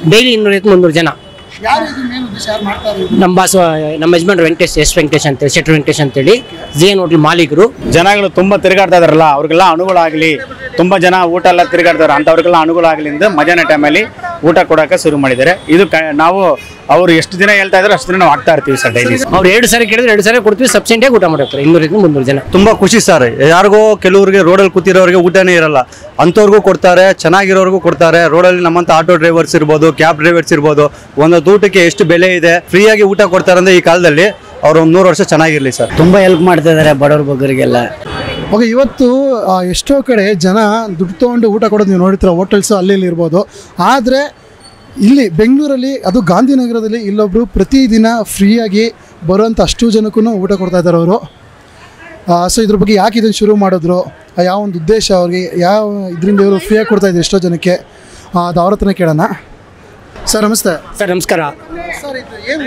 Daily ಇನ್ನೂರೈವತ್ತು ಮುನ್ನೂರು ಜನ ಯಾರು ಇದು ಮೇನ್ ಉದ್ದೇಶ ಯಾರು ಮಾಡ್ತಾರೆ ಇದು? ನಮ್ಮ ಬಾಸು ನಮ್ಮ ಯಜಮಾನ್ ವೆಂಕಟೇಶ್ ಎಸ್ ವೆಂಕಟೇಶ್ ಅಂತೇಳಿ ಶೆಟ್ರ್ ವೆಂಕಟೇಶ್ ಅಂತೇಳಿ ಜಿ ಎನ್ ಹೋಟ್ಲ್ ಮಾಲೀಕರು ಜನಗಳು ತುಂಬ ತಿರುಗಾಡ್ತಾ ಇದಾರಲ್ಲ ಅವ್ರಿಗೆಲ್ಲ ಅನುಕೂಲ ಆಗಲಿ ತುಂಬ ಜನ ಊಟ ಎಲ್ಲ ತಿರುಗಾಡ್ತಾರೆ ಅಂಥವ್ರಿಗೆಲ್ಲ ಅನುಕೂಲ ಆಗಲಿ ಎಂದು ಮಧ್ಯಾಹ್ನ ಟೈಮಲ್ಲಿ ಊಟ ಕೊಡೋಕೆ ಶುರು ಮಾಡಿದ್ದಾರೆ ಇದು ಕ ನಾವು ಅವರು ಎಷ್ಟು ದಿನ ಹೇಳ್ತಾ ಇದ್ದಾರೆ ಅಷ್ಟು ದಿನ ನಾವು ಆಗ್ತಾ ಇರ್ತೀವಿ ಸರ್ ಡೈಲಿ ಅವ್ರು ಎರಡು ಸಾರಿ ಕೇಳಿದ್ರೆ ಎರಡು ಸಾರಿ ಕೊಡ್ತೀವಿ ಸಬ್ಸಿಡಿಯಾಗಿ ಊಟ ಮಾಡಿರ್ತಾರೆ ಇನ್ನೂರೈವತ್ತು ಮುನ್ನೂರು ಜನ ತುಂಬಾ ಖುಷಿ ಸರ್ ಯಾರಿಗೋ ಕೆಲವರಿಗೆ ರೋಡಲ್ಲಿ ಕೂತಿರೋರಿಗೆ ಊಟನೇ ಇರಲ್ಲ ಅಂಥವ್ರಿಗೂ ಕೊಡ್ತಾರೆ ಚೆನ್ನಾಗಿರೋರ್ಗೂ ಕೊಡ್ತಾರೆ ರೋಡಲ್ಲಿ ನಮ್ಮಂತ ಆಟೋ ಡ್ರೈವರ್ಸ್ ಇರ್ಬೋದು ಕ್ಯಾಬ್ ಡ್ರೈವರ್ಸ್ ಇರ್ಬೋದು ಒಂದೊಂದು ಊಟಕ್ಕೆ ಎಷ್ಟು ಬೆಲೆ ಇದೆ ಫ್ರೀಯಾಗಿ ಊಟ ಕೊಡ್ತಾರೆ ಅಂದ್ರೆ ಈ ಕಾಲದಲ್ಲಿ ಅವ್ರು ಒಂದು ನೂರು ವರ್ಷ ಚೆನ್ನಾಗಿರ್ಲಿ ಸರ್ ತುಂಬ ಹೆಲ್ಪ್ ಮಾಡ್ತಾ ಇದ್ದಾರೆ ಬಡವ್ರ ಬಗ್ಗರಿಗೆಲ್ಲ ಓಕೆ ಇವತ್ತು ಆ, ಎಷ್ಟೋ ಕಡೆ ಜನ ದುಡ್ಡು ತೊಗೊಂಡು ಊಟ ಕೊಡೋದು ನೀವು ನೋಡಿರ್ತೀರ ಹೋಟೆಲ್ಸ್ ಅಲ್ಲಿ ಇಲ್ಲಿ ಇರ್ಬೋದು ಆದರೆ ಇಲ್ಲಿ ಬೆಂಗಳೂರಲ್ಲಿ ಅದು ಗಾಂಧಿನಗರದಲ್ಲಿ ಇಲ್ಲೊಬ್ರು ಪ್ರತಿದಿನ ಫ್ರೀಯಾಗಿ ಬರುವಂಥ ಅಷ್ಟು ಜನಕ್ಕೂ ಊಟ ಕೊಡ್ತಾ ಇದ್ದಾರೆ ಅವರು ಸೊ ಇದ್ರ ಬಗ್ಗೆ ಯಾಕೆ ಇದನ್ನು ಶುರು ಮಾಡಿದ್ರು ಆ, ಯಾವ ಒಂದು ಉದ್ದೇಶ ಅವ್ರಿಗೆ ಯಾವ ಇದರಿಂದ ಇವರು ಫ್ರೀಯಾಗಿ ಕೊಡ್ತಾ ಇದ್ರು ಎಷ್ಟೋ ಜನಕ್ಕೆ ಆ, ಅದು ಅವ್ರ ಹತ್ರನೇ ಕೇಳೋಣ ಸರ್ ನಮಸ್ತೆ ಸರ್ ನಮಸ್ಕಾರ ಸರ್ ಇದು ಏನು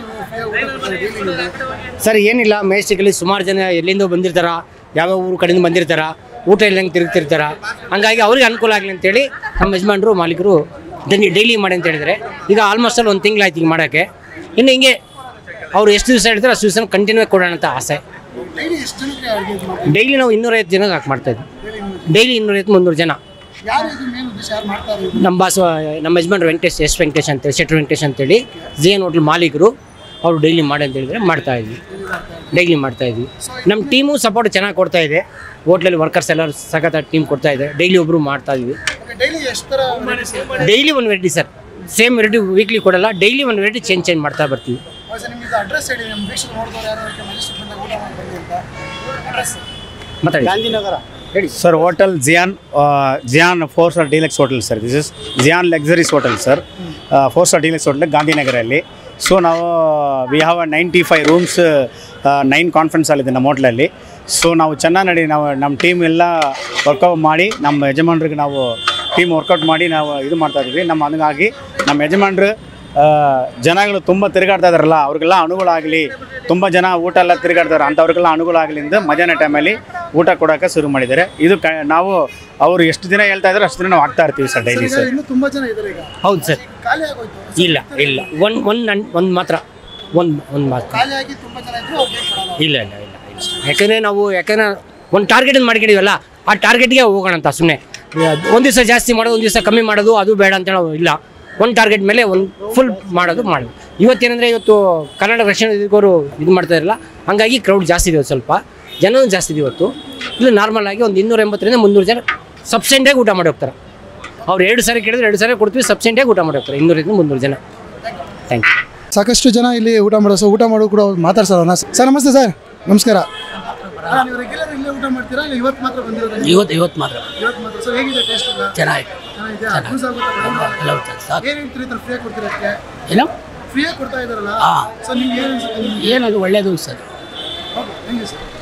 ಸರ್ ಏನಿಲ್ಲ ಮೆಜೆಸ್ಟಿಕಲ್ಲಿ ಸುಮಾರು ಜನ ಎಲ್ಲಿಂದ ಬಂದಿರ್ತಾರ ಯಾವ ಊರು ಕಡೆಯಿಂದ ಬಂದಿರ್ತಾರ ಊಟ ಇಲ್ಲಂಗೆ ತಿರುಗ್ತಿರ್ತಾರ ಹಂಗಾಗಿ ಅವ್ರಿಗೆ ಅನುಕೂಲ ಆಗಲಿ ಅಂತೇಳಿ ನಮ್ಮ ಯಜಮಾನ್ರು ಮಾಲೀಕರು ಡೈಲಿ ಮಾಡಿ ಅಂತ ಹೇಳಿದರೆ ಈಗ ಆಲ್ಮೋಸ್ಟ್ ಅಲ್ಲಿ ಒಂದು ತಿಂಗಳಾಯ್ತು ಈಗ ಮಾಡೋಕ್ಕೆ ಇನ್ನು ಹಿಂಗೆ ಅವ್ರು ಎಷ್ಟು ದಿವಸ ಹೇಳ್ತಾರೆ ಅಷ್ಟು ದಿವಸ ಕಂಟಿನ್ಯೂ ಕೊಡೋಣ ಅಂತ ಆಸೆ ಡೈಲಿ ನಾವು ಇನ್ನೂರೈವತ್ತು ಜನಕ್ಕೆ ಹಾಕಿ ಮಾಡ್ತಾಯಿದ್ವಿ ಡೈಲಿ ಇನ್ನೂರೈವತ್ತು ಮುನ್ನೂರು ಜನ ಯಾರು ಇದು ಮೇನ್ ಉದ್ದೇಶ ಯಾರು ಮಾಡ್ತಾರೆ ಇದು? ನಮ್ಮ ಬಾಸು ನಮ್ಮ ಯಜಮಾನ್ ವೆಂಕಟೇಶ್ ಎಸ್ ವೆಂಕಟೇಶ್ ಅಂತೇಳಿ ಶೆಟ್ರ್ ವೆಂಕಟೇಶ್ ಅಂತೇಳಿ ಜಿ ಎನ್ ಹೋಟ್ಲ್ ಮಾಲೀಕರು ಅವರು ಡೈಲಿ ಮಾಡಿ ಅಂತ ಹೇಳಿದ್ರೆ ಮಾಡ್ತಾ ಇದ್ವಿ ಡೈಲಿ ಮಾಡ್ತಾ ಇದ್ವಿ ನಮ್ಮ ಟೀಮು ಸಪೋರ್ಟ್ ಚೆನ್ನಾಗಿ ಕೊಡ್ತಾ ಇದೆ ಹೋಟ್ಲಲ್ಲಿ ವರ್ಕರ್ಸ್ ಎಲ್ಲರೂ ಸಖತ್ ಟೀಮ್ ಕೊಡ್ತಾ ಇದೆ ಡೈಲಿ ಒಬ್ಬರು ಮಾಡ್ತಾ ಇದ್ವಿ Okay, ಡೈಲಿ ಎಷ್ಟು ಥರ varieties ಇದೆ? ಡೈಲಿ ಒಂದು variety sir same variety weekly ಕೊಡಲ್ಲ ಡೈಲಿ ಒಂದು ವೆರೈಟಿ ಚೇಂಜ್ ಚೇಂಜ್ ಮಾಡ್ತಾ ಬರ್ತೀವಿ ಸರ್ ನಿಮ್ದು ಅಡ್ರೆಸ್ ಹೇಳಿ ನಮ್ಮ ವೀಕ್ಷಕರು ನೋಡಿದವ್ರು ಯಾರು ಅದಕ್ಕೆ ಮೆಜೆಸ್ಟಿಕ್ ಬಂದಾಗ ಊಟ ಮಾಡಿ ಬನ್ನಿ ಅಂತ ಅಡ್ರೆಸ್ ಮಾತಾಡಿ Gandhinagar sir hotel Zion Zion four star deluxe hotel sir this is Zion luxuries hotel sir four star deluxe hotel ಗಾಂಧಿನಗರಲ್ಲಿ ಸೊ ನಾವು we have a ninety five rooms nine conference hall ನಮ್ಮ ಹೋಟ್ಲಲ್ಲಿ ಸೊ ನಾವು ಚೆನ್ನಾಗಿ ನಡಿ ನಾವು ನಮ್ಮ ಟೀಮ್ ಎಲ್ಲ ವರ್ಕೌಟ್ ಮಾಡಿ ನಮ್ಮ ಯಜಮಾನ್ರಿಗೆ ನಾವು ಟೀಮ್ ವರ್ಕೌಟ್ ಮಾಡಿ ನಾವು ಇದು ಮಾಡ್ತಾ ಇದ್ವಿ ನಮ್ಮ ಹಂಗಾಗಿ ನಮ್ಮ ಯಜಮಾನ್ರು ಆ, ಜನಗಳು ತುಂಬ ತಿರುಗಾಡ್ತಾ ಇದಾರಲ್ಲ ಅವ್ರಿಗೆಲ್ಲ ಅನುಕೂಲ ಆಗಲಿ ತುಂಬ ಜನ ಊಟ ಎಲ್ಲ ತಿರುಗಾಡ್ತಾರೆ ಅಂಥವ್ರಿಗೆಲ್ಲ ಅನುಕೂಲ ಆಗಲಿ ಎಂದು ಮಧ್ಯಾಹ್ನ ಟೈಮಲ್ಲಿ ಊಟ ಕೊಡೋಕೆ ಶುರು ಮಾಡಿದ್ದಾರೆ ಇದು ಕ ನಾವು ಅವರು ಎಷ್ಟು ದಿನ ಹೇಳ್ತಾ ಇದ್ದಾರೆ ಅಷ್ಟು ದಿನ ನಾವು ಆಗ್ತಾ ಇರ್ತೀವಿ ಸರ್ ಡೈಲಿ ಈಗ ಸರ್ ಇನ್ನೂ ತುಂಬಾ ಜನ ಇದ್ದಾರೆ ಈಗ ಹೌದು ಸರ್ ಖಾಲಿ ಆಗೋಯ್ತು ಇಲ್ಲ ಇಲ್ಲ ಒಂದು ಒಂದು ಒಂದು ಮಾತ್ರ ಒಂದು ಒಂದು ಮಾತ್ರ ಖಾಲಿ ಆಗಿ ತುಂಬಾ ಜನ ಇದ್ರು ಅವ್ರಿಗೆ ಕೊಡಲ್ಲ ಇಲ್ಲ ಇಲ್ಲ ಇಲ್ಲ ಇಲ್ಲ ಯಾಕಂದರೆ ನಾವು ಯಾಕಂದ್ರೆ ಒಂದು ಟಾರ್ಗೆಟ್ ಮಾಡ್ಕೊಂಡಿವಲ್ಲ ಆ ಟಾರ್ಗೆಟ್ಗೆ ಹೋಗೋಣ ಅಂತ ಸುಮ್ಮನೆ ಒಂದು ದಿವಸ ಜಾಸ್ತಿ ಮಾಡೋದು ಒಂದು ದಿವಸ ಕಮ್ಮಿ ಮಾಡೋದು ಅದು ಬೇಡ ಅಂತ ಹೇಳೋ ಇಲ್ಲ ಒಂದು ಟಾರ್ಗೆಟ್ ಮೇಲೆ ಒಂದು ಫುಲ್ ಮಾಡೋದು ಮಾಡೋದು ಇವತ್ತೇನೆಂದರೆ ಇವತ್ತು ಕನ್ನಡ ರಕ್ಷಣಾ ವೇದಿಕೆಯವರು ಇದು ಮಾಡ್ತಾ ಇರಲ್ಲ ಹಂಗಾಗಿ ಕ್ರೌಡ್ ಜಾಸ್ತಿ ಇದೆ ಇವತ್ತು ಸ್ವಲ್ಪ ಜನನೂ ಜಾಸ್ತಿ ಇದೆ ಇವತ್ತು ಇಲ್ಲ ನಾರ್ಮಲ್ ಆಗಿ ಒಂದು ಇನ್ನೂರ ಎಂಬತ್ತರಿಂದ ಮುನ್ನೂರು ಜನ ಸಬ್ಸೆಂಟಾಗಿ ಊಟ ಮಾಡಿ ಹೋಗ್ತಾರೆ ಅವ್ರು ಎರಡು ಸಾರಿ ಕೇಳಿದ್ರೆ ಎರಡು ಸಾರಿ ಕೊಡ್ತೀವಿ ಸಬ್ಸೆಂಟಾಗಿ ಊಟ ಮಾಡಿ ಹೋಗ್ತಾರೆ ಇನ್ನೂರಿಂದ ಮುನ್ನೂರು ಜನ ಥ್ಯಾಂಕ್ ಯು ಸಾಕಷ್ಟು ಜನ ಇಲ್ಲಿ ಊಟ ಮಾಡೋ ಸೊ ಊಟ ಮಾಡೋ ಕೂಡ ಮಾತಾಡ್ಸೋಣ ಸರ್ ನಮಸ್ತೆ ಸರ್ ನಮಸ್ಕಾರ ನೀವು ರೆಗ್ಯುಲರ್ ಇಲ್ಲೇ ಊಟ ಮಾಡ್ತೀರಾ ಇಲ್ಲ ಇವತ್ತು ಮಾತ್ರ ಬಂದಿರೋದು ಇವತ್ತು ಇವತ್ತು ಮಾತ್ರ ಇವತ್ತು ಮಾತ್ರ ಸೊ ಹೇಗಿದೆ ಟೇಸ್ಟ್ ಎಲ್ಲ ಚೆನ್ನಾಗಿ ಚೆನ್ನಾಗಿದೆ ಯೂಸ್ ಆಗುತ್ತೆ ಎಲ್ಲ ಸಾಕು ಏನು ಹೇಳ್ತೀರಿ ಈ ಥರ ಫ್ರೀಯಾಗಿ ಕೊಡ್ತೀರಾ ಅದಕ್ಕೆ ಏನೋ ಫ್ರೀಯಾಗಿ ಕೊಡ್ತಾ ಇದ್ದಾರಲ್ಲ ಹಾ. ಸೊ ನಿಮ್ಗೆ ಏನು ಅನ್ಸುತ್ತೆ ನಿಮ್ಗೆ? ಏನದು ಒಳ್ಳೇದು sir okay thank you sir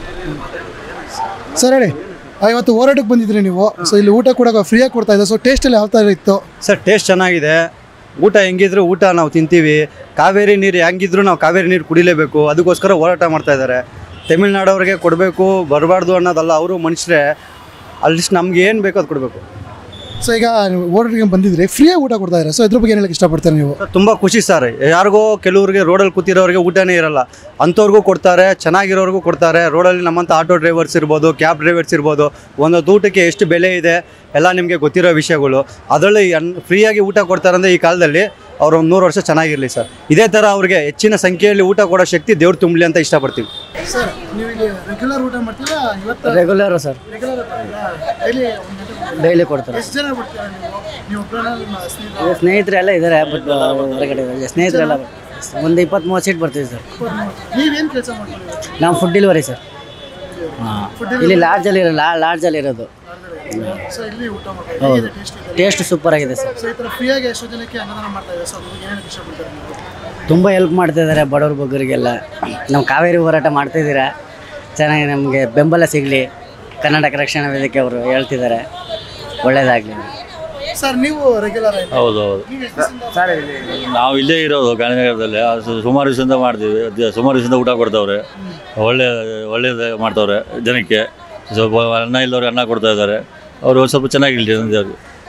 sir ಹೇಳಿ ಆ, ಇವತ್ತು ಹೋರಾಟಕ್ಕೆ ಬಂದಿದ್ರಿ ನೀವು ಸೊ ಇಲ್ಲಿ ಊಟ ಕೂಡ ಫ್ರೀಯಾಗಿ ಕೊಡ್ತಾ ಇದ್ದಾರೆ ಸೊ ಟೇಸ್ಟ್ ಎಲ್ಲ ಯಾವ ಥರ ಇತ್ತು ಸರ್ ಟೇಸ್ಟ್ ಚೆನ್ನಾಗಿದೆ ಊಟ ಹೆಂಗಿದ್ರು ಊಟ ನಾವು ತಿಂತೀವಿ ಕಾವೇರಿ ನೀರು ಹೆಂಗಿದ್ರು ನಾವು ಕಾವೇರಿ ನೀರು ಕುಡಿಲೇಬೇಕು ಅದಕ್ಕೋಸ್ಕರ ಹೋರಾಟ ಮಾಡ್ತಾ ಇದ್ದಾರೆ ತಮಿಳ್ನಾಡವ್ರಿಗೆ ಕೊಡಬೇಕು ಬರಬಾರ್ದು ಅನ್ನೋದಲ್ಲ ಅವರು ಮನುಷ್ಯರೇ ಅಲ್ಲಿಷ್ಟು ನಮ್ಗೆ ಏನು ಬೇಕೋ ಅದು ಕೊಡಬೇಕು ಸೊ ಈಗ ನೀವು ಹೋರಾಟಕ್ಕೆ ಬಂದಿದ್ರಿ ಫ್ರೀಯಾಗಿ ಊಟ ಕೊಡ್ತಾ ಇದ್ದಾರೆ ಸೊ ಇದ್ರ ಬಗ್ಗೆ ಏನು ಹೇಳಕ್ಕೆ ಇಷ್ಟಪಡ್ತಾರೆ ನೀವು ತುಂಬ ಖುಷಿ ಸರ್ ಯಾರಿಗೋ ಕೆಲವರಿಗೆ ರೋಡಲ್ಲಿ ಕೂತಿರೋರಿಗೆ ಊಟನೇ ಇರಲ್ಲ ಅಂಥವ್ರಿಗೂ ಕೊಡ್ತಾರೆ ಚೆನ್ನಾಗಿರೋರ್ಗೂ ಕೊಡ್ತಾರೆ ರೋಡಲ್ಲಿ ನಮ್ಮಂಥ ಆಟೋ ಡ್ರೈವರ್ಸ್ ಇರ್ಬೋದು ಕ್ಯಾಬ್ ಡ್ರೈವರ್ಸ್ ಇರ್ಬೋದು ಒಂದೊಂದು ಊಟಕ್ಕೆ ಎಷ್ಟು ಬೆಲೆ ಇದೆ ಎಲ್ಲ ನಿಮಗೆ ಗೊತ್ತಿರೋ ವಿಷಯಗಳು ಅದರಲ್ಲಿ ಅನ್ ಫ್ರೀಯಾಗಿ ಊಟ ಕೊಡ್ತಾರೆ ಅಂದರೆ ಈ ಕಾಲದಲ್ಲಿ ಅವ್ರು ಒಂದು ನೂರು ವರ್ಷ ಚೆನ್ನಾಗಿರಲಿ ಸರ್ ಇದೇ ಥರ ಅವ್ರಿಗೆ ಹೆಚ್ಚಿನ ಸಂಖ್ಯೆಯಲ್ಲಿ ಊಟ ಕೊಡೋ ಶಕ್ತಿ ದೇವ್ರು ತುಂಬಲಿ ಅಂತ ಇಷ್ಟಪಡ್ತೀವಿ ಸರ್ ನೀವು ಇಲ್ಲಿ ರೆಗ್ಯುಲರ್ ಊಟ ಮಾಡ್ತೀರಾ ಇವತ್ತು regular sir regular daily daily ಕೊಡ್ತಾರೆ ಎಷ್ಟು ಜನ ಬಿಡ್ತೀರಾ ನೀವು ನೀವು ಒಬ್ಬರನ್ನ ನಿಮ್ಮ ಸ್ನೇಹಿತರು ಸ್ನೇಹಿತರೆಲ್ಲ ಇದ್ದಾರೆ ಬಟ್ ಹೊರಗಡೆ ಇದ್ದಾರೆ. ಸ್ನೇಹಿತರೆಲ್ಲ ಬರ್ತಾರೆ. ಒಂದು ಇಪ್ಪತ್ತ್ ಮೂವತ್ತು ಸೀಟ್ ಬರ್ತೀವಿ ಸರ್ ನೀವೇನು ಕೆಲಸ ಮಾಡ್ತೀರಿ ನಾವು ಫುಡ್ ಡೆಲಿವರಿ ಸರ್ ಹಾಂ ಇಲ್ಲಿ ಲಾಡ್ಜಲ್ಲಿ ಇರೋ ಲಾಡ್ಜಲ್ಲಿ ಇರೋದು ಸೊ ಇಲ್ಲಿ ಊಟ ಮಾಡ್ತಾರೆ ಹೌದು ಹೇಗಿದೆ ಟೇಸ್ಟ್ ಇದೆ ಟೇಸ್ಟ್ ಸೂಪರ್ ಆಗಿದೆ ಸರ್ ಸೊ ಈ ಥರ ಫ್ರೀಯಾಗಿ ಎಷ್ಟೋ ಜನಕ್ಕೆ ಅನ್ನದಾನ ಮಾಡ್ತಾ ಇದ್ದಾರೆ ಸೊ ಅದ್ರ ಬಗ್ಗೆ ಏನು ಇಷ್ಟಪಡ್ತಾರೆ ನೀವು ತುಂಬ ಹೆಲ್ಪ್ ಮಾಡ್ತಾ ಇದ್ದಾರೆ ಬಡವ್ರ ಬಗ್ಗರಿಗೆಲ್ಲ ನಾವು ಕಾವೇರಿ ಹೋರಾಟ ಮಾಡ್ತಿದ್ದೀರಾ ಚೆನ್ನಾಗಿ ನಮಗೆ ಬೆಂಬಲ ಸಿಗಲಿ ಕರ್ನಾಟಕ ರಕ್ಷಣಾ ವೇದಿಕೆ ಅವರು ಹೇಳ್ತಿದ್ದಾರೆ ಒಳ್ಳೇದಾಗಲಿ ಸರ್ ನೀವು ರೆಗ್ಯುಲರ್ ಆಗಿ ಹೌದು ಹೌದು ನೀವು ಎಷ್ಟು ದಿವಸದಿಂದ ನಾವು ಇಲ್ಲೇ ಇರೋದು ಗಾಂಧಿನಗರದಲ್ಲಿ ಅದು ಸುಮಾರು ದಿವಸದಿಂದ ಮಾಡ್ತೀವಿ ಅದ್ ಸುಮಾರು ದಿವಸದಿಂದ ಊಟ ಕೊಡ್ತಾವ್ರೆ ಒಳ್ಳೆ ಒಳ್ಳೇದು ಮಾಡ್ತಾವ್ರೆ ಜನಕ್ಕೆ ಸ್ವಲ್ಪ ಅನ್ನ ಇಲ್ಲದವ್ರಿಗೆ ಅನ್ನ ಕೊಡ್ತಾ ಇದ್ದಾರೆ ಅವರು ಸ್ವಲ್ಪ ಚೆನ್ನಾಗಿರಲಿ